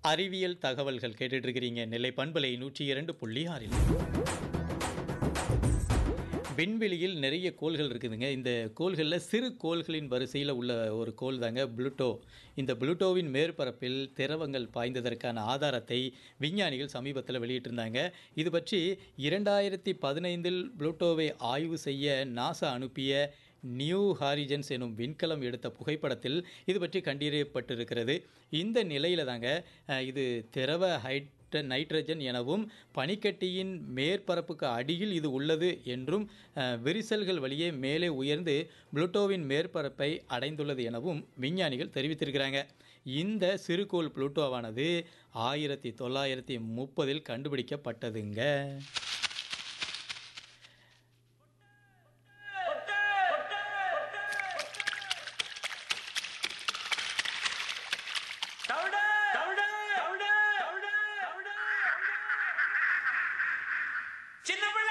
அறிவியல் தகவல்கள் கேட்டுட்டு இருக்கிறீங்க நெல்லை பண்பலை நூற்றி இரண்டு புள்ளி ஆறில் விண்வெளியில் நிறைய கோள்கள் இருக்குதுங்க இந்த கோள்களில் சிறு கோள்களின் வரிசையில் உள்ள ஒரு கோள் தாங்க புளுட்டோ இந்த புளுட்டோவின் மேற்பரப்பில் திரவங்கள் பாய்ந்ததற்கான ஆதாரத்தை விஞ்ஞானிகள் சமீபத்தில் வெளியிட்டிருந்தாங்க இது பற்றி இரண்டாயிரத்தி பதினைந்தில் புளுட்டோவை ஆய்வு செய்ய நாசா அனுப்பிய நியூ ஹாரிஜன்ஸ் எனும் விண்கலம் எடுத்த புகைப்படத்தில் இது பற்றி கண்டறியப்பட்டிருக்கிறது இந்த நிலையில் தாங்க அஹ், இது திரவ ஹைட் நைட்ரஜன் எனவும் பனிக்கட்டியின் மேற்பரப்புக்கு அடியில் இது உள்ளது என்றும் அஹ், விரிசல்கள் வழியே மேலே உயர்ந்து புளூட்டோவின் மேற்பரப்பை அடைந்துள்ளது எனவும் விஞ்ஞானிகள் தெரிவித்திருக்கிறாங்க இந்த சிறுகோள் புளூட்டோவானது ஆயிரத்தி தொள்ளாயிரத்தி முப்பதில் கண்டுபிடிக்கப்பட்டதுங்க தவிடு தவிடு தவிடு தவிடு தவிடு சின்ன பிள்ளை